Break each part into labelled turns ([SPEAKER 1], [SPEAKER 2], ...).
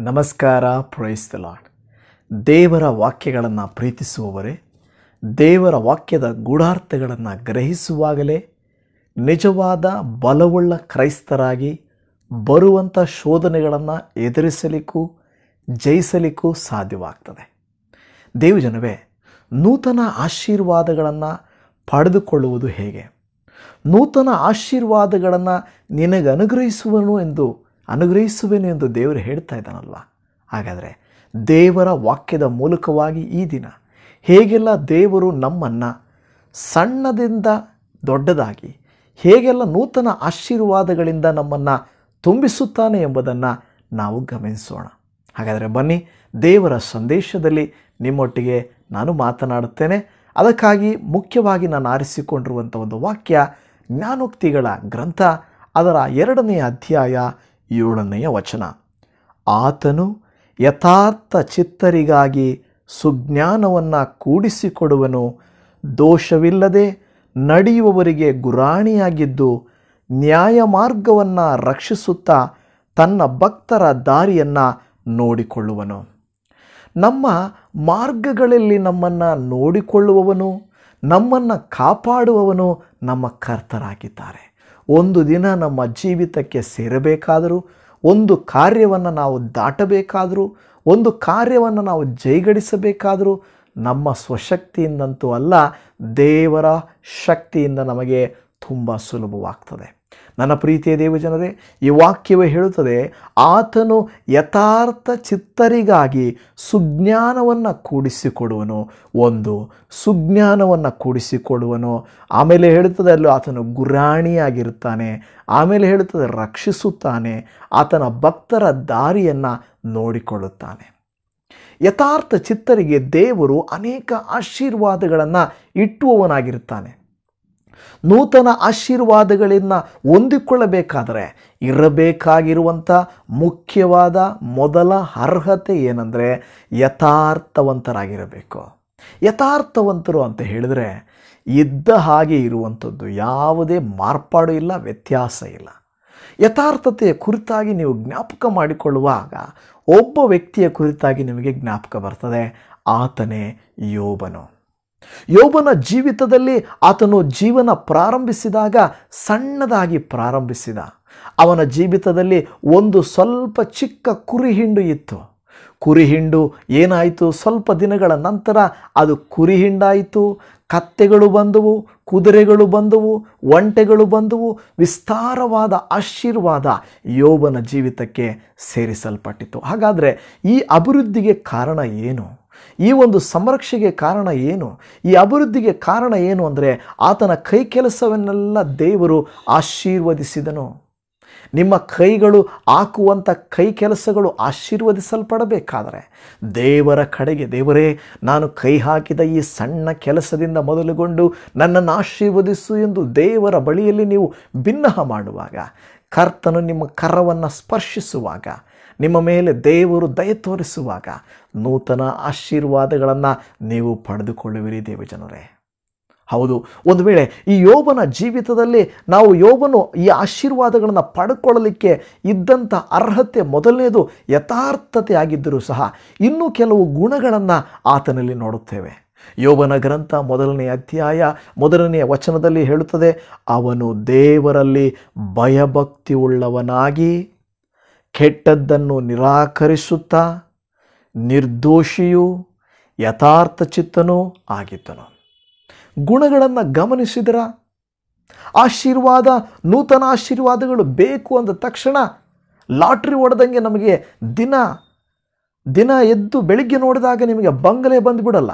[SPEAKER 1] ನಮಸ್ಕಾರ praise the lord ದೇವರ ವಾಕ್ಯಗಳನ್ನು ಪ್ರೀತಿಸುವವರೇ ದೇವರ ವಾಕ್ಯದ ಗೂಢಾರ್ಥಗಳನ್ನು ಗ್ರಹಿಸುವಾಗಲೇ ನಿಜವಾದ ಬಲವುಳ್ಳ ಕ್ರೈಸ್ತರಾಗಿ ಬರುವಂಥ ಶೋಧನೆಗಳನ್ನು ಎದುರಿಸಲಿಕ್ಕೂ ಜಯಿಸಲಿಕ್ಕೂ ಸಾಧ್ಯವಾಗ್ತದೆ ದೇವಜನವೇ ನೂತನ ಆಶೀರ್ವಾದಗಳನ್ನು ಪಡೆದುಕೊಳ್ಳುವುದು ಹೇಗೆ ನೂತನ ಆಶೀರ್ವಾದಗಳನ್ನು ನಿನಗೆ ಅನುಗ್ರಹಿಸುವನು ಎಂದು ಅನುಗ್ರಹಿಸುವೆನು ಎಂದು ದೇವರು ಹೇಳ್ತಾ ಇದ್ದಾನಲ್ವ ಹಾಗಾದರೆ ದೇವರ ವಾಕ್ಯದ ಮೂಲಕವಾಗಿ ಈ ದಿನ ಹೇಗೆಲ್ಲ ದೇವರು ನಮ್ಮನ್ನು ಸಣ್ಣದಿಂದ ದೊಡ್ಡದಾಗಿ ಹೇಗೆಲ್ಲ ನೂತನ ಆಶೀರ್ವಾದಗಳಿಂದ ನಮ್ಮನ್ನು ತುಂಬಿಸುತ್ತಾನೆ ಎಂಬುದನ್ನು ನಾವು ಗಮನಿಸೋಣ ಹಾಗಾದರೆ ಬನ್ನಿ ದೇವರ ಸಂದೇಶದಲ್ಲಿ ನಿಮ್ಮೊಟ್ಟಿಗೆ ನಾನು ಮಾತನಾಡುತ್ತೇನೆ ಅದಕ್ಕಾಗಿ ಮುಖ್ಯವಾಗಿ ನಾನು ಆರಿಸಿಕೊಂಡಿರುವಂಥ ಒಂದು ವಾಕ್ಯ ಜ್ಞಾನೋಕ್ತಿಗಳ ಗ್ರಂಥ ಅದರ ಎರಡನೆಯ ಅಧ್ಯಾಯ ಏಳನೆಯ ವಚನ ಆತನು ಯಥಾರ್ಥ ಚಿತ್ತರಿಗಾಗಿ ಸುಜ್ಞಾನವನ್ನು ಕೂಡಿಸಿಕೊಡುವನು ದೋಷವಿಲ್ಲದೆ ನಡೆಯುವವರಿಗೆ ಗುರಾಣಿಯಾಗಿದ್ದು ನ್ಯಾಯ ಮಾರ್ಗವನ್ನು ರಕ್ಷಿಸುತ್ತಾ ತನ್ನ ಭಕ್ತರ ದಾರಿಯನ್ನು ನೋಡಿಕೊಳ್ಳುವನು ನಮ್ಮ ಮಾರ್ಗಗಳಲ್ಲಿ ನಮ್ಮನ್ನು ನೋಡಿಕೊಳ್ಳುವವನು ನಮ್ಮನ್ನು ಕಾಪಾಡುವವನು ನಮ್ಮ ಕರ್ತರಾಗಿದ್ದಾರೆ ಒಂದು ದಿನ ನಮ್ಮ ಜೀವಿತಕ್ಕೆ ಸೇರಬೇಕಾದರೂ ಒಂದು ಕಾರ್ಯವನ್ನು ನಾವು ದಾಟಬೇಕಾದರೂ ಒಂದು ಕಾರ್ಯವನ್ನು ನಾವು ಜೈಗಡಿಸಬೇಕಾದರೂ ನಮ್ಮ ಸ್ವಶಕ್ತಿಯಿಂದಂತೂ ಅಲ್ಲ ದೇವರ ಶಕ್ತಿಯಿಂದ ನಮಗೆ ತುಂಬ ಸುಲಭವಾಗ್ತದೆ ನನ್ನ ಪ್ರೀತಿಯ ದೇವಜನರೇ ಈ ವಾಕ್ಯವೇ ಹೇಳುತ್ತದೆ ಆತನು ಯಥಾರ್ಥ ಚಿತ್ತರಿಗಾಗಿ ಸುಜ್ಞಾನವನ್ನು ಕೂಡಿಸಿಕೊಡುವನು ಒಂದು ಸುಜ್ಞಾನವನ್ನು ಕೂಡಿಸಿಕೊಡುವನು ಆಮೇಲೆ ಹೇಳುತ್ತದೆ ಅಲ್ಲೂ ಆತನು ಗುರಾಣಿಯಾಗಿರುತ್ತಾನೆ ಆಮೇಲೆ ಹೇಳುತ್ತದೆ ರಕ್ಷಿಸುತ್ತಾನೆ ಆತನ ಭಕ್ತರ ದಾರಿಯನ್ನು ನೋಡಿಕೊಳ್ಳುತ್ತಾನೆ ಯಥಾರ್ಥ ಚಿತ್ತರಿಗೆ ದೇವರು ಅನೇಕ ಆಶೀರ್ವಾದಗಳನ್ನು ಇಟ್ಟುವವನಾಗಿರುತ್ತಾನೆ ನೂತನ ಆಶೀರ್ವಾದಗಳನ್ನು ಹೊಂದಿಕೊಳ್ಳಬೇಕಾದರೆ ಇರಬೇಕಾಗಿರುವಂಥ ಮುಖ್ಯವಾದ ಮೊದಲ ಅರ್ಹತೆ ಏನಂದರೆ ಯಥಾರ್ಥವಂತರಾಗಿರಬೇಕು ಯಥಾರ್ಥವಂತರು ಅಂತ ಹೇಳಿದ್ರೆ ಇದ್ದ ಹಾಗೆ ಇರುವಂಥದ್ದು ಯಾವುದೇ ಮಾರ್ಪಾಡು ಇಲ್ಲ ವ್ಯತ್ಯಾಸ ಇಲ್ಲ ಯಥಾರ್ಥತೆಯ ಕುರಿತಾಗಿ ನೀವು ಜ್ಞಾಪಕ ಮಾಡಿಕೊಳ್ಳುವಾಗ ಒಬ್ಬ ವ್ಯಕ್ತಿಯ ಕುರಿತಾಗಿ ನಿಮಗೆ ಜ್ಞಾಪಕ ಬರ್ತದೆ ಆತನೇ ಯೋಬನು ಯೋಬನ ಜೀವಿತದಲ್ಲಿ ಆತನು ಜೀವನ ಪ್ರಾರಂಭಿಸಿದಾಗ ಸಣ್ಣದಾಗಿ ಪ್ರಾರಂಭಿಸಿದ ಅವನ ಜೀವಿತದಲ್ಲಿ ಒಂದು ಸ್ವಲ್ಪ ಚಿಕ್ಕ ಕುರಿ ಹಿಂಡು ಇತ್ತು ಕುರಿ ಹಿಂಡು ಏನಾಯಿತು ಸ್ವಲ್ಪ ದಿನಗಳ ನಂತರ ಅದು ಕುರಿ ಹಿಂಡಾಯಿತು ಕತ್ತೆಗಳು ಬಂದವು ಕುದುರೆಗಳು ಬಂದವು ಒಂಟೆಗಳು ಬಂದವು ವಿಸ್ತಾರವಾದ ಆಶೀರ್ವಾದ ಯೋಬನ ಜೀವಿತಕ್ಕೆ ಸೇರಿಸಲ್ಪಟ್ಟಿತು ಹಾಗಾದರೆ ಈ ಅಭಿವೃದ್ಧಿಗೆ ಕಾರಣ ಏನು ಈ ಒಂದು ಸಂರಕ್ಷೆಗೆ ಕಾರಣ ಏನು ಈ ಅಭಿವೃದ್ಧಿಗೆ ಕಾರಣ ಏನು ಅಂದರೆ ಆತನ ಕೈ ಕೆಲಸವನ್ನೆಲ್ಲ ದೇವರು ಆಶೀರ್ವದಿಸಿದನು ನಿಮ್ಮ ಕೈಗಳು ಹಾಕುವಂಥ ಕೈ ಕೆಲಸಗಳು ಆಶೀರ್ವದಿಸಲ್ಪಡಬೇಕಾದರೆ ದೇವರ ಕಡೆಗೆ ದೇವರೇ ನಾನು ಕೈ ಹಾಕಿದ ಈ ಸಣ್ಣ ಕೆಲಸದಿಂದ ಮೊದಲುಗೊಂಡು ನನ್ನನ್ನು ಆಶೀರ್ವದಿಸು ಎಂದು ದೇವರ ಬಳಿಯಲ್ಲಿ ನೀವು ಭಿನ್ನಹ ಮಾಡುವಾಗ ಕರ್ತನು ನಿಮ್ಮ ಕರವನ್ನು ಸ್ಪರ್ಶಿಸುವಾಗ ನಿಮ್ಮ ಮೇಲೆ ದೇವರು ದಯ ತೋರಿಸುವಾಗ ನೂತನ ಆಶೀರ್ವಾದಗಳನ್ನು ನೀವು ಪಡೆದುಕೊಳ್ಳುವಿರಿ ದೇವಜನರೇ ಹೌದು ಒಂದು ವೇಳೆ ಈ ಯೋಬನ ಜೀವಿತದಲ್ಲಿ ನಾವು ಯೋಬನು ಈ ಆಶೀರ್ವಾದಗಳನ್ನು ಪಡ್ಕೊಳ್ಳಲಿಕ್ಕೆ ಇದ್ದಂಥ ಅರ್ಹತೆ ಮೊದಲನೇದು ಯಥಾರ್ಥತೆ ಆಗಿದ್ದರೂ ಸಹ ಇನ್ನೂ ಕೆಲವು ಗುಣಗಳನ್ನು ಆತನಲ್ಲಿ ನೋಡುತ್ತೇವೆ ಯೋಬನ ಗ್ರಂಥ ಮೊದಲನೇ ಅಧ್ಯಾಯ ಮೊದಲನೆಯ ವಚನದಲ್ಲಿ ಹೇಳುತ್ತದೆ ಅವನು ದೇವರಲ್ಲಿ ಭಯಭಕ್ತಿ ಉಳ್ಳವನಾಗಿ ಕೆಟ್ಟದ್ದನ್ನು ನಿರಾಕರಿಸುತ್ತಾ ನಿರ್ದೋಷಿಯೂ ಯಥಾರ್ಥ ಚಿತ್ತನೂ ಆಗಿದ್ದನು ಗುಣಗಳನ್ನು ಗಮನಿಸಿದರ ಆಶೀರ್ವಾದ ನೂತನ ಆಶೀರ್ವಾದಗಳು ಬೇಕು ಅಂದ ತಕ್ಷಣ ಲಾಟ್ರಿ ಹೊಡೆದಂಗೆ ನಮಗೆ ದಿನ ದಿನ ಎದ್ದು ಬೆಳಿಗ್ಗೆ ನೋಡಿದಾಗ ನಿಮಗೆ ಬಂಗಲೆ ಬಂದುಬಿಡಲ್ಲ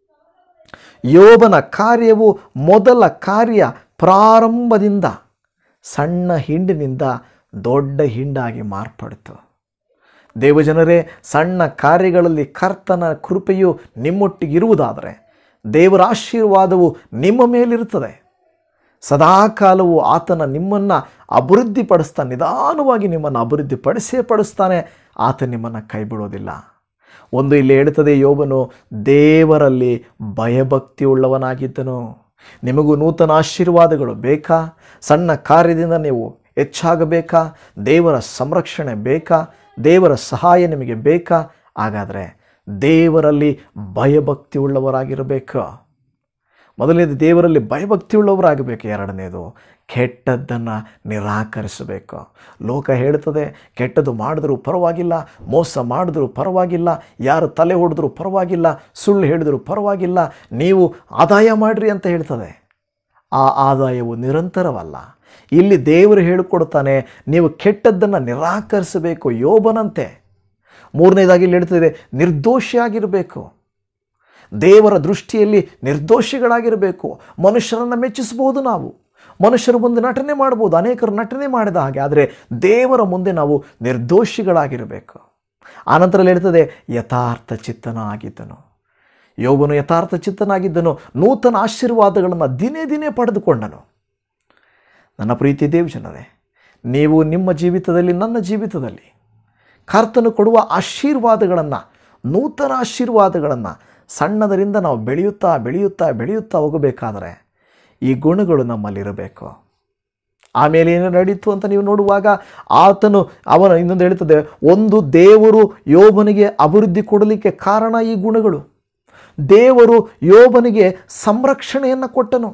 [SPEAKER 1] ಯೋಬನ ಕಾರ್ಯವು ಮೊದಲ ಕಾರ್ಯ ಪ್ರಾರಂಭದಿಂದ ಸಣ್ಣ ಹಿಂಡಿನಿಂದ ದೊಡ್ಡ ಹಿಂಡಾಗಿ ಮಾರ್ಪಡಿತು ದೇವಜನರೇ ಸಣ್ಣ ಕಾರ್ಯಗಳಲ್ಲಿ ಕರ್ತನ ಕೃಪೆಯು ನಿಮ್ಮೊಟ್ಟಿಗಿರುವುದಾದರೆ ದೇವರ ಆಶೀರ್ವಾದವು ನಿಮ್ಮ ಮೇಲಿರುತ್ತದೆ ಸದಾಕಾಲವು ಆತನ ನಿಮ್ಮನ್ನು ಅಭಿವೃದ್ಧಿಪಡಿಸ್ತಾ ನಿಧಾನವಾಗಿ ನಿಮ್ಮನ್ನು ಅಭಿವೃದ್ಧಿಪಡಿಸೇ ಪಡಿಸ್ತಾನೆ ಆತ ನಿಮ್ಮನ್ನು ಕೈ ಬಿಡೋದಿಲ್ಲ ಒಂದು ಇಲ್ಲಿ ಹೇಳ್ತದೆ ಯೋಬನು ದೇವರಲ್ಲಿ ಭಯಭಕ್ತಿ ಉಳ್ಳವನಾಗಿದ್ದನು ನಿಮಗೂ ನೂತನ ಆಶೀರ್ವಾದಗಳು ಬೇಕಾ ಸಣ್ಣ ಕಾರ್ಯದಿಂದ ನೀವು ಹೆಚ್ಚಾಗಬೇಕಾ ದೇವರ ಸಂರಕ್ಷಣೆ ಬೇಕಾ ದೇವರ ಸಹಾಯ ನಿಮಗೆ ಬೇಕಾ ಹಾಗಾದರೆ ದೇವರಲ್ಲಿ ಭಯಭಕ್ತಿ ಉಳ್ಳವರಾಗಿರಬೇಕು ಮೊದಲನೇದು ದೇವರಲ್ಲಿ ಭಯಭಕ್ತಿ ಉಳ್ಳವರಾಗಬೇಕು ಎರಡನೇದು ಕೆಟ್ಟದ್ದನ್ನು ನಿರಾಕರಿಸಬೇಕು ಲೋಕ ಹೇಳ್ತದೆ ಕೆಟ್ಟದ್ದು ಮಾಡಿದ್ರೂ ಪರವಾಗಿಲ್ಲ ಮೋಸ ಮಾಡಿದ್ರೂ ಪರವಾಗಿಲ್ಲ ಯಾರು ತಲೆ ಹೊಡೆದ್ರೂ ಪರವಾಗಿಲ್ಲ ಸುಳ್ಳು ಹೇಳಿದ್ರೂ ಪರವಾಗಿಲ್ಲ ನೀವು ಆದಾಯ ಮಾಡಿರಿ ಅಂತ ಹೇಳ್ತದೆ ಆ ಆದಾಯವು ನಿರಂತರವಲ್ಲ ಇಲ್ಲಿ ದೇವರು ಹೇಳಿಕೊಡ್ತಾನೆ ನೀವು ಕೆಟ್ಟದ್ದನ್ನು ನಿರಾಕರಿಸಬೇಕು ಯೋಬನಂತೆ ಮೂರನೇದಾಗಿ ಇಲ್ಲಿ ಹೇಳ್ತದೆ ನಿರ್ದೋಷಿಯಾಗಿರಬೇಕು ದೇವರ ದೃಷ್ಟಿಯಲ್ಲಿ ನಿರ್ದೋಷಿಗಳಾಗಿರಬೇಕು ಮನುಷ್ಯರನ್ನು ಮೆಚ್ಚಿಸ್ಬೋದು ನಾವು ಮನುಷ್ಯರ ಮುಂದೆ ನಟನೆ ಮಾಡ್ಬೋದು ಅನೇಕರು ನಟನೆ ಮಾಡಿದ ಹಾಗೆ ಆದರೆ ದೇವರ ಮುಂದೆ ನಾವು ನಿರ್ದೋಷಿಗಳಾಗಿರಬೇಕು ಆನಂತರ ಹೇಳ್ತದೆ ಯಥಾರ್ಥ ಚಿತ್ತನಾಗಿದ್ದನು ಯೋಗನು ಯಥಾರ್ಥ ಚಿತ್ತನಾಗಿದ್ದನು ನೂತನ ಆಶೀರ್ವಾದಗಳನ್ನು ದಿನೇ ದಿನೇ ಪಡೆದುಕೊಂಡನು ನನ್ನ ಪ್ರೀತಿ ದೇವ್ ಜನರೇ ನೀವು ನಿಮ್ಮ ಜೀವಿತದಲ್ಲಿ ನನ್ನ ಜೀವಿತದಲ್ಲಿ ಕರ್ತನು ಕೊಡುವ ಆಶೀರ್ವಾದಗಳನ್ನು ನೂತನ ಆಶೀರ್ವಾದಗಳನ್ನು ಸಣ್ಣದರಿಂದ ನಾವು ಬೆಳೆಯುತ್ತಾ ಬೆಳೆಯುತ್ತಾ ಬೆಳೆಯುತ್ತಾ ಹೋಗಬೇಕಾದರೆ ಈ ಗುಣಗಳು ನಮ್ಮಲ್ಲಿರಬೇಕು ಆಮೇಲೆ ಏನು ನಡೀತು ಅಂತ ನೀವು ನೋಡುವಾಗ ಆತನು ಅವನ ಇನ್ನೊಂದು ಹೇಳ್ತದೆ ಒಂದು ದೇವರು ಯೋಬನಿಗೆ ಅಭಿವೃದ್ಧಿ ಕೊಡಲಿಕ್ಕೆ ಕಾರಣ ಈ ಗುಣಗಳು ದೇವರು ಯೋಬನಿಗೆ ಸಂರಕ್ಷಣೆಯನ್ನು ಕೊಟ್ಟನು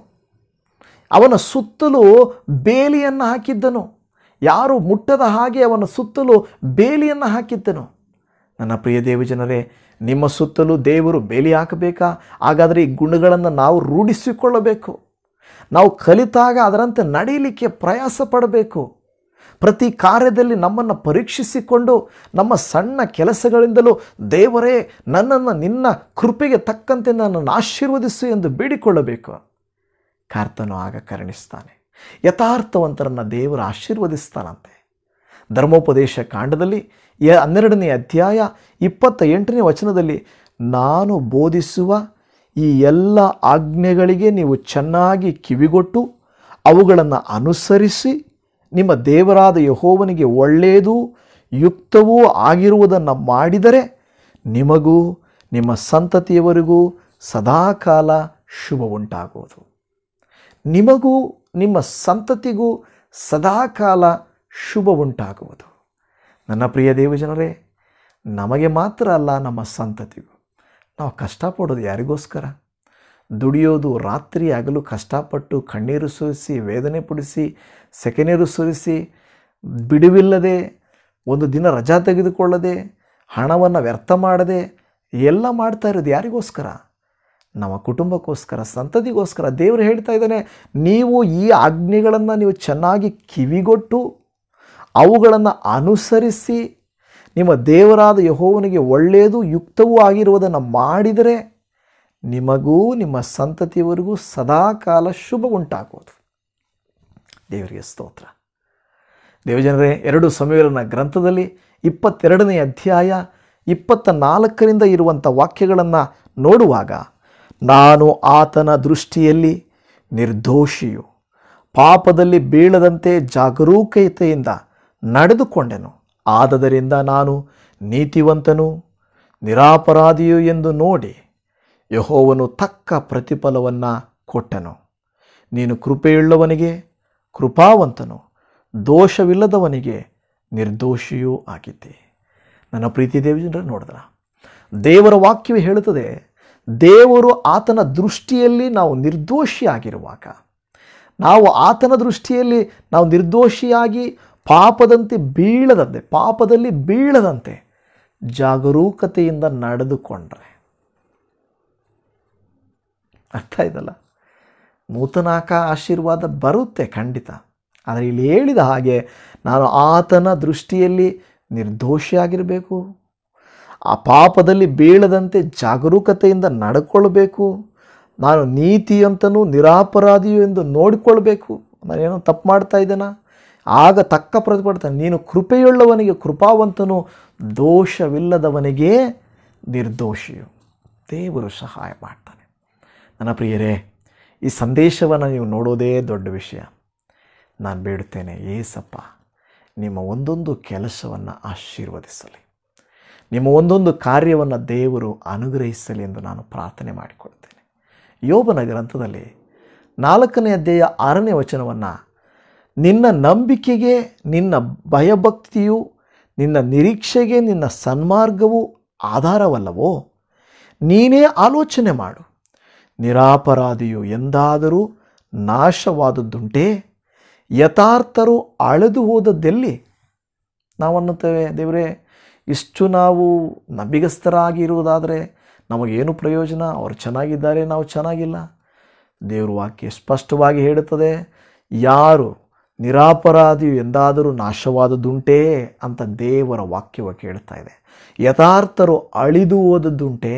[SPEAKER 1] ಅವನ ಸುತ್ತಲೂ ಬೇಲಿಯನ್ನು ಹಾಕಿದ್ದನು ಯಾರು ಮುಟ್ಟದ ಹಾಗೆ ಅವನ ಸುತ್ತಲೂ ಬೇಲಿಯನ್ನು ಹಾಕಿದ್ದನು ನನ್ನ ಪ್ರಿಯ ದೇವಜನರೇ ನಿಮ್ಮ ಸುತ್ತಲೂ ದೇವರು ಬೇಲಿ ಹಾಕಬೇಕಾ ಹಾಗಾದರೆ ಈ ಗುಣಗಳನ್ನು ನಾವು ರೂಢಿಸಿಕೊಳ್ಳಬೇಕು ನಾವು ಕಲಿತಾಗ ಅದರಂತೆ ನಡೆಯಲಿಕ್ಕೆ ಪ್ರಯಾಸ ಪಡಬೇಕು ಪ್ರತಿ ಕಾರ್ಯದಲ್ಲಿ ನಮ್ಮನ್ನು ಪರೀಕ್ಷಿಸಿಕೊಂಡು ನಮ್ಮ ಸಣ್ಣ ಕೆಲಸಗಳಿಂದಲೂ ದೇವರೇ ನನ್ನನ್ನು ನಿನ್ನ ಕೃಪೆಗೆ ತಕ್ಕಂತೆ ನನ್ನನ್ನು ಆಶೀರ್ವದಿಸು ಎಂದು ಬೇಡಿಕೊಳ್ಳಬೇಕು ಕರ್ತನು ಆಗ ಕರುಣಿಸ್ತಾನೆ ಯಥಾರ್ಥವಂತರನ್ನು ದೇವರು ಆಶೀರ್ವದಿಸ್ತಾನಂತೆ ಧರ್ಮೋಪದೇಶ ಕಾಂಡದಲ್ಲಿ ಯ ಹನ್ನೆರಡನೇ ಅಧ್ಯಾಯ ಇಪ್ಪತ್ತ ಎಂಟನೇ ವಚನದಲ್ಲಿ ನಾನು ಬೋಧಿಸುವ ಈ ಎಲ್ಲ ಆಜ್ಞೆಗಳಿಗೆ ನೀವು ಚೆನ್ನಾಗಿ ಕಿವಿಗೊಟ್ಟು ಅವುಗಳನ್ನು ಅನುಸರಿಸಿ ನಿಮ್ಮ ದೇವರಾದ ಯಹೋವನಿಗೆ ಒಳ್ಳೆಯದೂ ಯುಕ್ತವೂ ಆಗಿರುವುದನ್ನು ಮಾಡಿದರೆ ನಿಮಗೂ ನಿಮ್ಮ ಸಂತತಿಯವರಿಗೂ ಸದಾಕಾಲ ಶುಭ ಉಂಟಾಗುವುದು ನಿಮಗೂ ನಿಮ್ಮ ಸಂತತಿಗೂ ಸದಾಕಾಲ ಶುಭ ಉಂಟಾಗುವುದು ನನ್ನ ಪ್ರಿಯ ದೇವಜನರೇ ನಮಗೆ ಮಾತ್ರ ಅಲ್ಲ ನಮ್ಮ ಸಂತತಿಗೂ ನಾವು ಕಷ್ಟಪಡೋದು ಯಾರಿಗೋಸ್ಕರ ದುಡಿಯೋದು ರಾತ್ರಿ ಹಗಲು ಕಷ್ಟಪಟ್ಟು ಕಣ್ಣೀರು ಸುರಿಸಿ ವೇದನೆ ಪಡಿಸಿ ಸೆಕೆನೀರು ಸುರಿಸಿ ಬಿಡುವಿಲ್ಲದೆ ಒಂದು ದಿನ ರಜಾ ತೆಗೆದುಕೊಳ್ಳದೆ ಹಣವನ್ನು ವ್ಯರ್ಥ ಮಾಡದೆ ಎಲ್ಲ ಮಾಡ್ತಾ ಇರೋದು ಯಾರಿಗೋಸ್ಕರ ನಮ್ಮ ಕುಟುಂಬಕ್ಕೋಸ್ಕರ ಸಂತತಿಗೋಸ್ಕರ ದೇವರು ಹೇಳ್ತಾ ಇದ್ದಾನೆ ನೀವು ಈ ಆಜ್ಞೆಗಳನ್ನು ನೀವು ಚೆನ್ನಾಗಿ ಕಿವಿಗೊಟ್ಟು ಅವುಗಳನ್ನು ಅನುಸರಿಸಿ ನಿಮ್ಮ ದೇವರಾದ ಯಹೋವನಿಗೆ ಒಳ್ಳೆಯದು ಯುಕ್ತವೂ ಆಗಿರುವುದನ್ನು ಮಾಡಿದರೆ ನಿಮಗೂ ನಿಮ್ಮ ಸಂತತಿಯವರಿಗೂ ಸದಾಕಾಲ ಶುಭ ಉಂಟಾಗುವುದು ದೇವರಿಗೆ ಸ್ತೋತ್ರ ದೇವಜನರೇ ಎರಡು ಸಮಯಗಳನ್ನ ಗ್ರಂಥದಲ್ಲಿ ಇಪ್ಪತ್ತೆರಡನೇ ಅಧ್ಯಾಯ ಇಪ್ಪತ್ತ ನಾಲ್ಕರಿಂದ ಇರುವಂಥ ವಾಕ್ಯಗಳನ್ನು ನೋಡುವಾಗ ನಾನು ಆತನ ದೃಷ್ಟಿಯಲ್ಲಿ ನಿರ್ದೋಷಿಯು ಪಾಪದಲ್ಲಿ ಬೀಳದಂತೆ ಜಾಗರೂಕತೆಯಿಂದ ನಡೆದುಕೊಂಡೆನು ಆದದರಿಂದ ನಾನು ನೀತಿವಂತನು ನಿರಾಪರಾಧಿಯು ಎಂದು ನೋಡಿ ಯಹೋವನು ತಕ್ಕ ಪ್ರತಿಫಲವನ್ನು ಕೊಟ್ಟನು ನೀನು ಕೃಪೆಯುಳ್ಳವನಿಗೆ ಕೃಪಾವಂತನು ದೋಷವಿಲ್ಲದವನಿಗೆ ನಿರ್ದೋಷಿಯೂ ಆಗಿದ್ದೆ ನನ್ನ ಪ್ರೀತಿ ದೇವಜನರ ನೋಡಿದ್ರ ದೇವರ ವಾಕ್ಯವೇ ಹೇಳುತ್ತದೆ ದೇವರು ಆತನ ದೃಷ್ಟಿಯಲ್ಲಿ ನಾವು ನಿರ್ದೋಷಿಯಾಗಿರುವಾಗ ನಾವು ಆತನ ದೃಷ್ಟಿಯಲ್ಲಿ ನಾವು ನಿರ್ದೋಷಿಯಾಗಿ ಪಾಪದಂತೆ ಬೀಳದಂತೆ ಪಾಪದಲ್ಲಿ ಬೀಳದಂತೆ ಜಾಗರೂಕತೆಯಿಂದ ನಡೆದುಕೊಂಡ್ರೆ ಅರ್ಥ ಇದಲ್ಲ ನೂತನಾಕ ಆಶೀರ್ವಾದ ಬರುತ್ತೆ ಖಂಡಿತ ಆದರೆ ಇಲ್ಲಿ ಹೇಳಿದ ಹಾಗೆ ನಾನು ಆತನ ದೃಷ್ಟಿಯಲ್ಲಿ ನಿರ್ದೋಷಿಯಾಗಿರಬೇಕು ಆ ಪಾಪದಲ್ಲಿ ಬೀಳದಂತೆ ಜಾಗರೂಕತೆಯಿಂದ ನಡ್ಕೊಳ್ಬೇಕು ನಾನು ನೀತಿಯಂತನೂ ನಿರಾಪರಾಧಿಯು ಎಂದು ನೋಡಿಕೊಳ್ಬೇಕು ನಾನೇನೋ ತಪ್ಪು ಮಾಡ್ತಾ ಇದ್ದೇನಾ ಆಗ ತಕ್ಕ ಪ್ರತಿಪಡ್ತಾನೆ ನೀನು ಕೃಪೆಯುಳ್ಳವನಿಗೆ ಕೃಪಾವಂತನು ದೋಷವಿಲ್ಲದವನಿಗೆ ನಿರ್ದೋಷಿಯು ದೇವರು ಸಹಾಯ ಮಾಡ್ತಾನೆ ನನ್ನ ಪ್ರಿಯರೇ ಈ ಸಂದೇಶವನ್ನು ನೀವು ನೋಡೋದೇ ದೊಡ್ಡ ವಿಷಯ ನಾನು ಬೇಡುತ್ತೇನೆ ಏಸಪ್ಪ ನಿಮ್ಮ ಒಂದೊಂದು ಕೆಲಸವನ್ನು ಆಶೀರ್ವದಿಸಲಿ ನಿಮ್ಮ ಒಂದೊಂದು ಕಾರ್ಯವನ್ನು ದೇವರು ಅನುಗ್ರಹಿಸಲಿ ಎಂದು ನಾನು ಪ್ರಾರ್ಥನೆ ಮಾಡಿಕೊಳ್ತೇನೆ ಯೋಬನ ಗ್ರಂಥದಲ್ಲಿ ನಾಲ್ಕನೇ ಅಧ್ಯಾಯ ಆರನೇ ವಚನವನ್ನು ನಿನ್ನ ನಂಬಿಕೆಗೆ ನಿನ್ನ ಭಯಭಕ್ತಿಯು ನಿನ್ನ ನಿರೀಕ್ಷೆಗೆ ನಿನ್ನ ಸನ್ಮಾರ್ಗವು ಆಧಾರವಲ್ಲವೋ ನೀನೇ ಆಲೋಚನೆ ಮಾಡು ನಿರಾಪರಾಧಿಯು ಎಂದಾದರೂ ನಾಶವಾದದ್ದುಂಟೇ ಯಥಾರ್ಥರು ಅಳೆದು ಹೋದದ್ದೆಲ್ಲಿ ನಾವು ಅನ್ನುತ್ತೇವೆ ದೇವರೇ ಇಷ್ಟು ನಾವು ನಂಬಿಗಸ್ತರಾಗಿ ಇರುವುದಾದರೆ ನಮಗೇನು ಪ್ರಯೋಜನ ಅವರು ಚೆನ್ನಾಗಿದ್ದಾರೆ ನಾವು ಚೆನ್ನಾಗಿಲ್ಲ ದೇವ್ರ ವಾಕ್ಯ ಸ್ಪಷ್ಟವಾಗಿ ಹೇಳುತ್ತದೆ ಯಾರು ನಿರಾಪರಾಧಿಯು ಎಂದಾದರೂ ನಾಶವಾದದ್ದುಂಟೇ ಅಂತ ದೇವರ ವಾಕ್ಯವ ಕೇಳ್ತಾ ಇದೆ ಯಥಾರ್ಥರು ಅಳಿದು ಹೋದದ್ದುಂಟೇ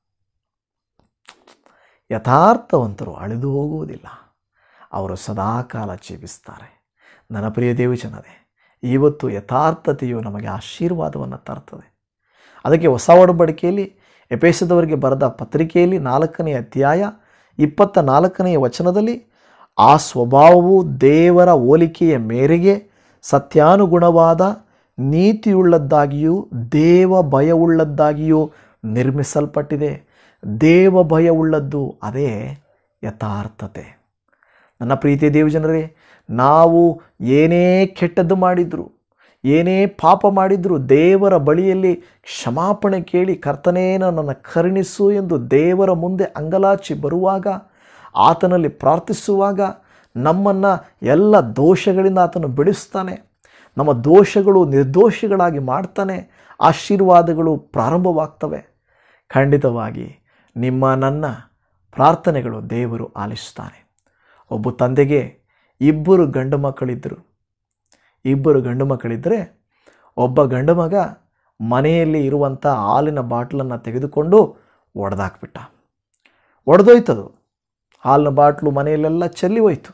[SPEAKER 1] ಯಥಾರ್ಥವಂತರು ಅಳಿದು ಹೋಗುವುದಿಲ್ಲ ಅವರು ಸದಾಕಾಲ ಜೀವಿಸ್ತಾರೆ ನನ್ನ ಪ್ರಿಯ ದೇವಜನರೇ ಇವತ್ತು ಯಥಾರ್ಥತೆಯು ನಮಗೆ ಆಶೀರ್ವಾದವನ್ನು ತರ್ತದೆ ಅದಕ್ಕೆ ಹೊಸ ಒಡಂಬಡಿಕೆಯಲ್ಲಿ ಎಪೇಸದವರಿಗೆ ಬರೆದ ಪತ್ರಿಕೆಯಲ್ಲಿ ನಾಲ್ಕನೆಯ ಅಧ್ಯಾಯ ಇಪ್ಪತ್ತ ನಾಲ್ಕನೆಯ ವಚನದಲ್ಲಿ ಆ ಸ್ವಭಾವವು ದೇವರ ಹೋಲಿಕೆಯ ಮೇರೆಗೆ ಸತ್ಯಾನುಗುಣವಾದ ನೀತಿಯುಳ್ಳದ್ದಾಗಿಯೂ ದೇವ ಭಯವುಳ್ಳದ್ದಾಗಿಯೂ ನಿರ್ಮಿಸಲ್ಪಟ್ಟಿದೆ ದೇವ ಭಯವುಳ್ಳದ್ದು ಅದೇ ಯಥಾರ್ಥತೆ ನನ್ನ ಪ್ರೀತಿಯ ದೇವಜನರೇ ನಾವು ಏನೇ ಕೆಟ್ಟದ್ದು ಮಾಡಿದ್ರು ಏನೇ ಪಾಪ ಮಾಡಿದ್ರು ದೇವರ ಬಳಿಯಲ್ಲಿ ಕ್ಷಮಾಪಣೆ ಕೇಳಿ ಕರ್ತನೇ ನನ್ನನ್ನು ಕರುಣಿಸು ಎಂದು ದೇವರ ಮುಂದೆ ಅಂಗಲಾಚಿ ಬರುವಾಗ ಆತನಲ್ಲಿ ಪ್ರಾರ್ಥಿಸುವಾಗ ನಮ್ಮನ್ನು ಎಲ್ಲ ದೋಷಗಳಿಂದ ಆತನು ಬಿಡಿಸ್ತಾನೆ ನಮ್ಮ ದೋಷಗಳು ನಿರ್ದೋಷಿಗಳಾಗಿ ಮಾಡ್ತಾನೆ ಆಶೀರ್ವಾದಗಳು ಪ್ರಾರಂಭವಾಗ್ತವೆ ಖಂಡಿತವಾಗಿ ನಿಮ್ಮ ನನ್ನ ಪ್ರಾರ್ಥನೆಗಳು ದೇವರು ಆಲಿಸ್ತಾನೆ ಒಬ್ಬ ತಂದೆಗೆ ಇಬ್ಬರು ಗಂಡು ಮಕ್ಕಳಿದ್ದರು ಇಬ್ಬರು ಗಂಡು ಮಕ್ಕಳಿದ್ದರೆ ಒಬ್ಬ ಗಂಡು ಮಗ ಮನೆಯಲ್ಲಿ ಇರುವಂಥ ಹಾಲಿನ ಬಾಟ್ಲನ್ನು ತೆಗೆದುಕೊಂಡು ಒಡೆದಾಕ್ಬಿಟ್ಟ ಒಡೆದೋಯ್ತದು ಹಾಲಿನ ಬಾಟ್ಲು ಮನೆಯಲ್ಲೆಲ್ಲ ಚೆಲ್ಲಿ ಹೋಯ್ತು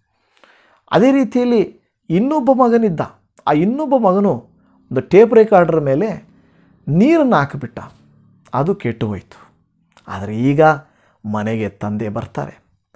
[SPEAKER 1] ಅದೇ ರೀತಿಯಲ್ಲಿ ಇನ್ನೊಬ್ಬ ಮಗನಿದ್ದ ಆ ಇನ್ನೊಬ್ಬ ಮಗನು ಒಂದು ಟೇಪ್ ರೆಕಾರ್ಡರ್ ಮೇಲೆ ನೀರನ್ನು ಹಾಕಿಬಿಟ್ಟ ಅದು ಕೆಟ್ಟು ಹೋಯಿತು ಆದರೆ ಈಗ ಮನೆಗೆ ತಂದೆ ಬರ್ತಾರೆ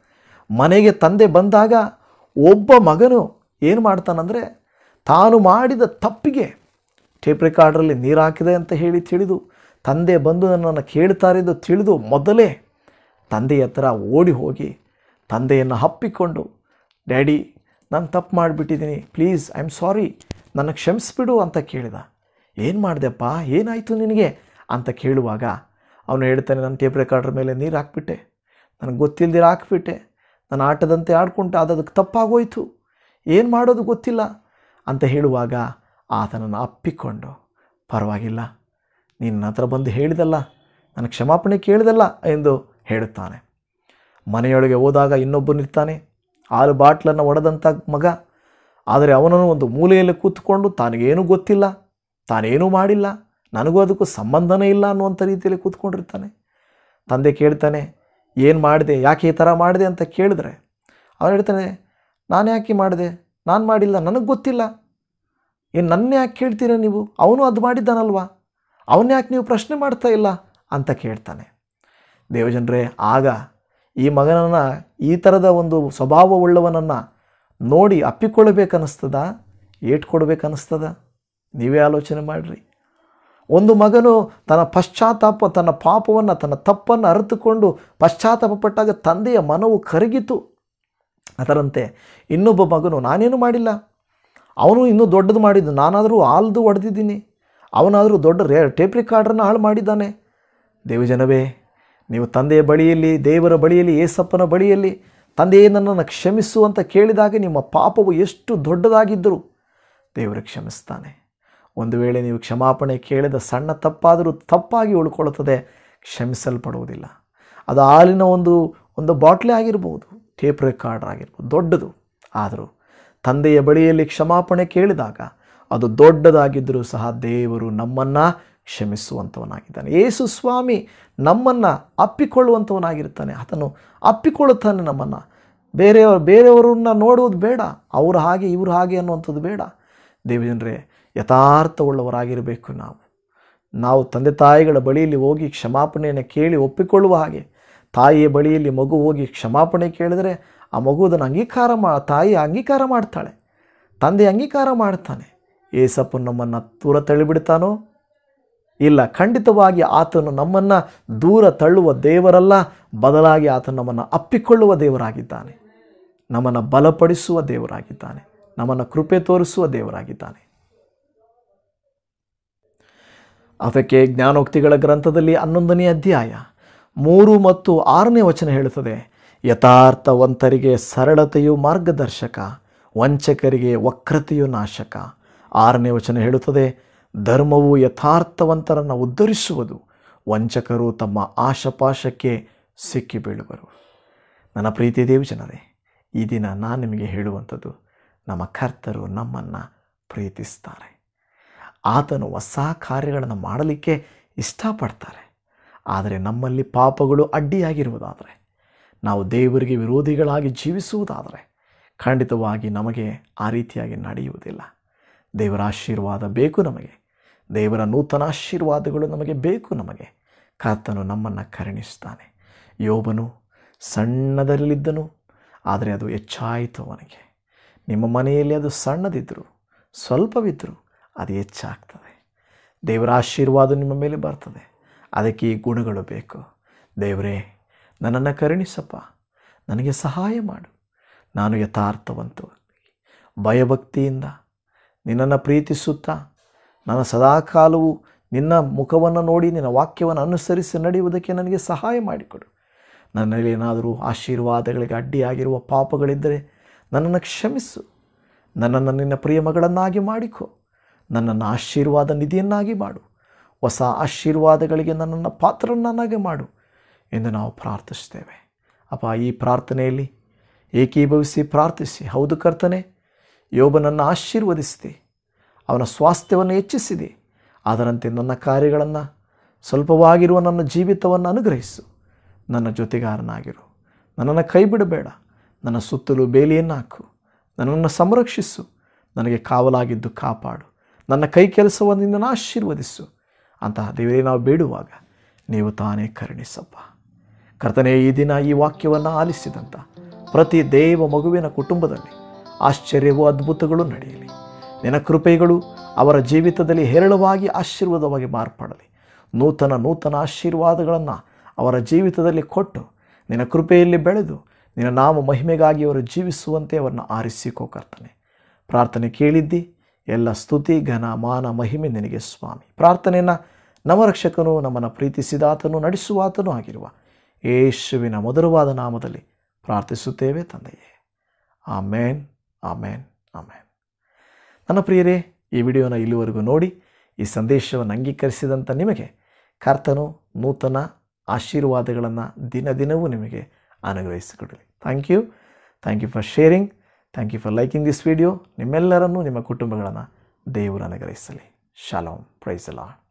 [SPEAKER 1] ಮನೆಗೆ ತಂದೆ ಬಂದಾಗ ಒಬ್ಬ ಮಗನು ಏನು ಮಾಡ್ತಾನಂದರೆ ತಾನು ಮಾಡಿದ ತಪ್ಪಿಗೆ ಟೇಪ್ ರೆಕಾರ್ಡ್ರಲ್ಲಿ ನೀರು ಹಾಕಿದೆ ಅಂತ ಹೇಳಿ ತಿಳಿದು ತಂದೆ ಬಂದು ನನ್ನನ್ನು ಕೇಳ್ತಾರೆ ಎಂದು ತಿಳಿದು ಮೊದಲೇ ತಂದೆಯ ಹತ್ರ ಓಡಿ ಹೋಗಿ ತಂದೆಯನ್ನು ಹಪ್ಪಿಕೊಂಡು ಡ್ಯಾಡಿ ನಾನು ತಪ್ಪು ಮಾಡಿಬಿಟ್ಟಿದ್ದೀನಿ ಪ್ಲೀಸ್ ಐ ಆಮ್ ಸಾರಿ ನನ್ನ ಕ್ಷಮಿಸ್ಬಿಡು ಅಂತ ಕೇಳಿದ ಏನು ಮಾಡಿದೆಪ್ಪ ಏನಾಯಿತು ನಿನಗೆ ಅಂತ ಕೇಳುವಾಗ ಅವನು ಹೇಳ್ತಾನೆ ನನ್ನ ಟೇಪ್ ರೆಕಾರ್ಡ್ರ್ ಮೇಲೆ ನೀರು ಹಾಕ್ಬಿಟ್ಟೆ ನನಗೆ ಗೊತ್ತಿಲ್ಲದಿರ ಹಾಕ್ಬಿಟ್ಟೆ ನಾನು ಆಟದಂತೆ ಆಡ್ಕೊಂಡೆ ಅದು ಅದಕ್ಕೆ ತಪ್ಪಾಗೋಯ್ತು ಏನು ಮಾಡೋದು ಗೊತ್ತಿಲ್ಲ ಅಂತ ಹೇಳುವಾಗ ಆತನನ್ನು ಅಪ್ಪಿಕೊಂಡು ಪರವಾಗಿಲ್ಲ ನಿನ್ನ ಹತ್ರ ಬಂದು ಹೇಳಿದಲ್ಲ ನನ್ನ ಕ್ಷಮಾಪಣೆ ಕೇಳಿದಲ್ಲ ಎಂದು ಹೇಳುತ್ತಾನೆ ಮನೆಯೊಳಗೆ ಹೋದಾಗ ಇನ್ನೊಬ್ಬನಿರ್ತಾನೆ ಹಾಲು ಬಾಟ್ಲನ್ನು ಒಡೆದಂಥ ಮಗ ಆದರೆ ಅವನನ್ನು ಒಂದು ಮೂಲೆಯಲ್ಲಿ ಕೂತ್ಕೊಂಡು ತಾನಿಗೇನೂ ಗೊತ್ತಿಲ್ಲ ತಾನೇನೂ ಮಾಡಿಲ್ಲ ನನಗೂ ಅದಕ್ಕೂ ಸಂಬಂಧನೇ ಇಲ್ಲ ಅನ್ನುವಂಥ ರೀತಿಯಲ್ಲಿ ಕೂತ್ಕೊಂಡಿರ್ತಾನೆ ತಂದೆ ಕೇಳ್ತಾನೆ ಏನು ಮಾಡಿದೆ ಯಾಕೆ ಈ ಥರ ಮಾಡಿದೆ ಅಂತ ಕೇಳಿದ್ರೆ ಅವನು ಹೇಳ್ತಾನೆ ನಾನು ಯಾಕೆ ಮಾಡಿದೆ ನಾನು ಮಾಡಿಲ್ಲ ನನಗೆ ಗೊತ್ತಿಲ್ಲ ಏನು ನನ್ನ ಯಾಕೆ ಕೇಳ್ತೀರ ನೀವು ಅವನು ಅದು ಮಾಡಿದ್ದಾನಲ್ವಾ ಅವನ್ನ ಯಾಕೆ ನೀವು ಪ್ರಶ್ನೆ ಮಾಡ್ತಾ ಇಲ್ಲ ಅಂತ ಕೇಳ್ತಾನೆ ದೇವಜನರೇ ಆಗ ಈ ಮಗನನ್ನು ಈ ಥರದ ಒಂದು ಸ್ವಭಾವವುಳ್ಳವನನ್ನು ನೋಡಿ ಅಪ್ಪಿಕೊಳ್ಳಬೇಕನ್ನಿಸ್ತದ ಏಟ್ ಕೊಡಬೇಕನ್ನಿಸ್ತದ ನೀವೇ ಆಲೋಚನೆ ಮಾಡಿರಿ ಒಂದು ಮಗನು ತನ್ನ ಪಶ್ಚಾತ್ತಾಪ ತನ್ನ ಪಾಪವನ್ನು ತನ್ನ ತಪ್ಪನ್ನು ಅರಿತುಕೊಂಡು ಪಶ್ಚಾತ್ತಾಪ ಪಟ್ಟಾಗ ತಂದೆಯ ಮನವು ಕರಗಿತು ಅದರಂತೆ ಇನ್ನೊಬ್ಬ ಮಗನು ನಾನೇನು ಮಾಡಿಲ್ಲ ಅವನು ಇನ್ನೂ ದೊಡ್ಡದು ಮಾಡಿದ್ದು ನಾನಾದರೂ ಆಲ್ದು ಹೊಡೆದಿದ್ದೀನಿ ಅವನಾದರೂ ದೊಡ್ಡ ರೇ ಟೇಪ್ ರಿಕಾರ್ಡ್ರನ್ನು ಹಾಳು ಮಾಡಿದ್ದಾನೆ ದೇವಜನವೇ ನೀವು ತಂದೆಯ ಬಳಿಯಲ್ಲಿ ದೇವರ ಬಳಿಯಲ್ಲಿ ಏಸಪ್ಪನ ಬಳಿಯಲ್ಲಿ ತಂದೆಯೇ ನನ್ನನ್ನು ಕ್ಷಮಿಸು ಅಂತ ಕೇಳಿದಾಗ ನಿಮ್ಮ ಪಾಪವು ಎಷ್ಟು ದೊಡ್ಡದಾಗಿದ್ದರೂ ದೇವರು ಕ್ಷಮಿಸ್ತಾನೆ ಒಂದು ವೇಳೆ ನೀವು ಕ್ಷಮಾಪಣೆ ಕೇಳಿದ ಸಣ್ಣ ತಪ್ಪಾದರೂ ತಪ್ಪಾಗಿ ಉಳ್ಕೊಳ್ಳುತ್ತದೆ ಕ್ಷಮಿಸಲ್ಪಡುವುದಿಲ್ಲ ಅದು ಹಾಲಿನ ಒಂದು ಒಂದು ಬಾಟ್ಲಿ ಆಗಿರ್ಬೋದು ಟೇಪ್ ರೆಕಾರ್ಡರ್ ಆಗಿರ್ಬೋದು ದೊಡ್ಡದು ಆದರೂ ತಂದೆಯ ಬಳಿಯಲ್ಲಿ ಕ್ಷಮಾಪಣೆ ಕೇಳಿದಾಗ ಅದು ದೊಡ್ಡದಾಗಿದ್ದರೂ ಸಹ ದೇವರು ನಮ್ಮನ್ನು ಕ್ಷಮಿಸುವಂಥವನಾಗಿದ್ದಾನೆ ಯೇಸು ಸ್ವಾಮಿ ನಮ್ಮನ್ನು ಅಪ್ಪಿಕೊಳ್ಳುವಂಥವನಾಗಿರ್ತಾನೆ ಆತನು ಅಪ್ಪಿಕೊಳ್ಳುತ್ತಾನೆ ನಮ್ಮನ್ನು ಬೇರೆಯವರು ಬೇರೆಯವರನ್ನ ನೋಡುವುದು ಬೇಡ ಅವರು ಹಾಗೆ ಇವರು ಹಾಗೆ ಅನ್ನುವಂಥದ್ದು ಬೇಡ ದೇವಜನರೇ ಯಥಾರ್ಥವುಳ್ಳವರಾಗಿರಬೇಕು ನಾವು ನಾವು ತಂದೆ ತಾಯಿಗಳ ಬಳಿಯಲ್ಲಿ ಹೋಗಿ ಕ್ಷಮಾಪಣೆಯನ್ನು ಕೇಳಿ ಒಪ್ಪಿಕೊಳ್ಳುವ ಹಾಗೆ ತಾಯಿಯ ಬಳಿಯಲ್ಲಿ ಮಗು ಹೋಗಿ ಕ್ಷಮಾಪಣೆ ಕೇಳಿದರೆ ಆ ಮಗು ಅದನ್ನು ಅಂಗೀಕಾರ ಮಾ ತಾಯಿ ಅಂಗೀಕಾರ ಮಾಡ್ತಾಳೆ ತಂದೆ ಅಂಗೀಕಾರ ಮಾಡ್ತಾನೆ ಏಸಪ್ಪು ನಮ್ಮನ್ನು ದೂರ ತಳ್ಳಿಬಿಡ್ತಾನೋ ಇಲ್ಲ ಖಂಡಿತವಾಗಿ ಆತನು ನಮ್ಮನ್ನು ದೂರ ತಳ್ಳುವ ದೇವರಲ್ಲ ಬದಲಾಗಿ ಆತನು ನಮ್ಮನ್ನು ಅಪ್ಪಿಕೊಳ್ಳುವ ದೇವರಾಗಿದ್ದಾನೆ ನಮ್ಮನ್ನು ಬಲಪಡಿಸುವ ದೇವರಾಗಿದ್ದಾನೆ ನಮ್ಮನ್ನು ಕೃಪೆ ತೋರಿಸುವ ದೇವರಾಗಿದ್ದಾನೆ ಅದಕ್ಕೆ ಜ್ಞಾನೋಕ್ತಿಗಳ ಗ್ರಂಥದಲ್ಲಿ ಹನ್ನೊಂದನೇ ಅಧ್ಯಾಯ ಮೂರು ಮತ್ತು ಆರನೇ ವಚನ ಹೇಳುತ್ತದೆ ಯಥಾರ್ಥವಂತರಿಗೆ ಸರಳತೆಯು ಮಾರ್ಗದರ್ಶಕ ವಂಚಕರಿಗೆ ವಕ್ರತೆಯು ನಾಶಕ ಆರನೇ ವಚನ ಹೇಳುತ್ತದೆ ಧರ್ಮವು ಯಥಾರ್ಥವಂತರನ್ನು ಉದ್ಧರಿಸುವುದು ವಂಚಕರು ತಮ್ಮ ಆಶಪಾಶಕ್ಕೆ ಸಿಕ್ಕಿ ಬೀಳುವರು ನನ್ನ ಪ್ರೀತಿ ದೇವಿ ಜನರೇ ಈ ದಿನ ನಾನು ನಿಮಗೆ ಹೇಳುವಂಥದ್ದು ನಮ್ಮ ಕರ್ತರು ನಮ್ಮನ್ನು ಪ್ರೀತಿಸ್ತಾರೆ ಆತನು ಹೊಸ ಕಾರ್ಯಗಳನ್ನು ಮಾಡಲಿಕ್ಕೆ ಇಷ್ಟಪಡ್ತಾರೆ ಆದರೆ ನಮ್ಮಲ್ಲಿ ಪಾಪಗಳು ಅಡ್ಡಿಯಾಗಿರುವುದಾದರೆ ನಾವು ದೇವರಿಗೆ ವಿರೋಧಿಗಳಾಗಿ ಜೀವಿಸುವುದಾದರೆ ಖಂಡಿತವಾಗಿ ನಮಗೆ ಆ ರೀತಿಯಾಗಿ ನಡೆಯುವುದಿಲ್ಲ ದೇವರ ಆಶೀರ್ವಾದ ಬೇಕು ನಮಗೆ ದೇವರ ನೂತನ ಆಶೀರ್ವಾದಗಳು ನಮಗೆ ಬೇಕು ನಮಗೆ ಕರ್ತನು ನಮ್ಮನ್ನು ಕರುಣಿಸ್ತಾನೆ ಯೋಬನು ಸಣ್ಣದರಲ್ಲಿದ್ದನು ಆದರೆ ಅದು ಹೆಚ್ಚಾಯಿತು ಅವನಿಗೆ ನಿಮ್ಮ ಮನೆಯಲ್ಲಿ ಅದು ಸಣ್ಣದಿದ್ದರು ಸ್ವಲ್ಪವಿದ್ದರೂ ಅದು ಹೆಚ್ಚಾಗ್ತದೆ ದೇವರ ಆಶೀರ್ವಾದ ನಿಮ್ಮ ಮೇಲೆ ಬರ್ತದೆ ಅದಕ್ಕೆ ಈ ಗುಣಗಳು ಬೇಕು ದೇವರೇ ನನ್ನನ್ನು ಕರುಣಿಸಪ್ಪ ನನಗೆ ಸಹಾಯ ಮಾಡು ನಾನು ಯಥಾರ್ಥವಂತು ಭಯಭಕ್ತಿಯಿಂದ ನಿನ್ನನ್ನು ಪ್ರೀತಿಸುತ್ತಾ ನನ್ನ ಸದಾಕಾಲವು ನಿನ್ನ ಮುಖವನ್ನು ನೋಡಿ ನಿನ್ನ ವಾಕ್ಯವನ್ನು ಅನುಸರಿಸಿ ನಡೆಯುವುದಕ್ಕೆ ನನಗೆ ಸಹಾಯ ಮಾಡಿಕೊಡು ನನ್ನಲ್ಲಿ ಏನಾದರೂ ಆಶೀರ್ವಾದಗಳಿಗೆ ಅಡ್ಡಿಯಾಗಿರುವ ಪಾಪಗಳಿದ್ದರೆ ನನ್ನನ್ನು ಕ್ಷಮಿಸು ನನ್ನನ್ನು ನಿನ್ನ ಪ್ರಿಯ ಮಗಳನ್ನಾಗಿ ಮಾಡಿಕೊ ನನ್ನನ್ನು ಆಶೀರ್ವಾದ ನಿಧಿಯನ್ನಾಗಿ ಮಾಡು ಹೊಸ ಆಶೀರ್ವಾದಗಳಿಗೆ ನನ್ನನ್ನು ಪಾತ್ರನನ್ನಾಗಿ ಮಾಡು ಎಂದು ನಾವು ಪ್ರಾರ್ಥಿಸ್ತೇವೆ ಅಪ್ಪ ಈ ಪ್ರಾರ್ಥನೆಯಲ್ಲಿ ಏಕೀಭವಿಸಿ ಪ್ರಾರ್ಥಿಸಿ ಹೌದು ಕರ್ತನೆ ಯೋಬನನ್ನು ಆಶೀರ್ವದಿಸಿದೆ ಅವನ ಸ್ವಾಸ್ಥ್ಯವನ್ನು ಹೆಚ್ಚಿಸಿದೆ ಅದರಂತೆ ನನ್ನ ಕಾರ್ಯಗಳನ್ನು ಸ್ವಲ್ಪವಾಗಿರುವ ನನ್ನ ಜೀವಿತವನ್ನು ಅನುಗ್ರಹಿಸು ನನ್ನ ಜೊತೆಗಾರನಾಗಿರು ನನ್ನನ್ನು ಕೈ ಬಿಡಬೇಡ ನನ್ನ ಸುತ್ತಲೂ ಬೇಲಿಯನ್ನು ಹಾಕು ನನ್ನನ್ನು ಸಂರಕ್ಷಿಸು ನನಗೆ ಕಾವಲಾಗಿದ್ದು ಕಾಪಾಡು ನನ್ನ ಕೈ ಕೆಲಸವನ್ನು ನಿನ್ನನ್ನು ಆಶೀರ್ವದಿಸು ಅಂತಹ ದೇವರೇ ನಾವು ಬೇಡುವಾಗ ನೀವು ತಾನೇ ಕರುಣಿಸಪ್ಪ ಕರ್ತನೆ ಈ ದಿನ ಈ ವಾಕ್ಯವನ್ನು ಆಲಿಸಿದಂಥ ಪ್ರತಿ ದೇವ ಮಗುವಿನ ಕುಟುಂಬದಲ್ಲಿ ಆಶ್ಚರ್ಯವೂ ಅದ್ಭುತಗಳು ನಡೆಯಲಿ ನಿನ್ನ ಕೃಪೆಗಳು ಅವರ ಜೀವಿತದಲ್ಲಿ ಹೇರಳವಾಗಿ ಆಶೀರ್ವಾದವಾಗಿ ಮಾರ್ಪಡಲಿ ನೂತನ ನೂತನ ಆಶೀರ್ವಾದಗಳನ್ನು ಅವರ ಜೀವಿತದಲ್ಲಿ ಕೊಟ್ಟು ನಿನ್ನ ಕೃಪೆಯಲ್ಲಿ ಬೆಳೆದು ನಿನ್ನ ನಾಮ ಮಹಿಮೆಗಾಗಿ ಅವರು ಜೀವಿಸುವಂತೆ ಅವರನ್ನು ಆರಿಸಿಕೋ ಕರ್ತನೆ ಪ್ರಾರ್ಥನೆ ಕೇಳಿದ್ದಿ ಎಲ್ಲ ಸ್ತುತಿ ಘನ ಮಾನ ಮಹಿಮೆ ನಿನಗೆ ಸ್ವಾಮಿ ಪ್ರಾರ್ಥನೆಯನ್ನು ನಮ್ಮ ರಕ್ಷಕನು ನಮ್ಮನ್ನು ಪ್ರೀತಿಸಿದಾತನು ನಡೆಸುವಾತನೂ ಆಗಿರುವ ಯೇಸುವಿನ ಮಧುರವಾದ ನಾಮದಲ್ಲಿ ಪ್ರಾರ್ಥಿಸುತ್ತೇವೆ ತಂದೆಯೇ ಆಮೇನ್ ಆಮೇನ್ ಆಮೇನ್ ನನ್ನ ಪ್ರಿಯರೇ ಈ ವಿಡಿಯೋನ ಇಲ್ಲಿವರೆಗೂ ನೋಡಿ ಈ ಸಂದೇಶವನ್ನು ಅಂಗೀಕರಿಸಿದಂಥ ನಿಮಗೆ ಕರ್ತನು ನೂತನ ಆಶೀರ್ವಾದಗಳನ್ನು ದಿನ ದಿನವೂ ನಿಮಗೆ ಅನುಗ್ರಹಿಸಿಕೊಡಲಿ thank you thank you for sharing thank you for liking this video ನಿಮ್ಮೆಲ್ಲರನ್ನೂ ನಿಮ್ಮ ಕುಟುಂಬಗಳನ್ನು ದೇವರು ಅನುಗ್ರಹಿಸಲಿ ಶಾಲೋಮ್ ಪ್ರೈಸ್ ಲಾಡ್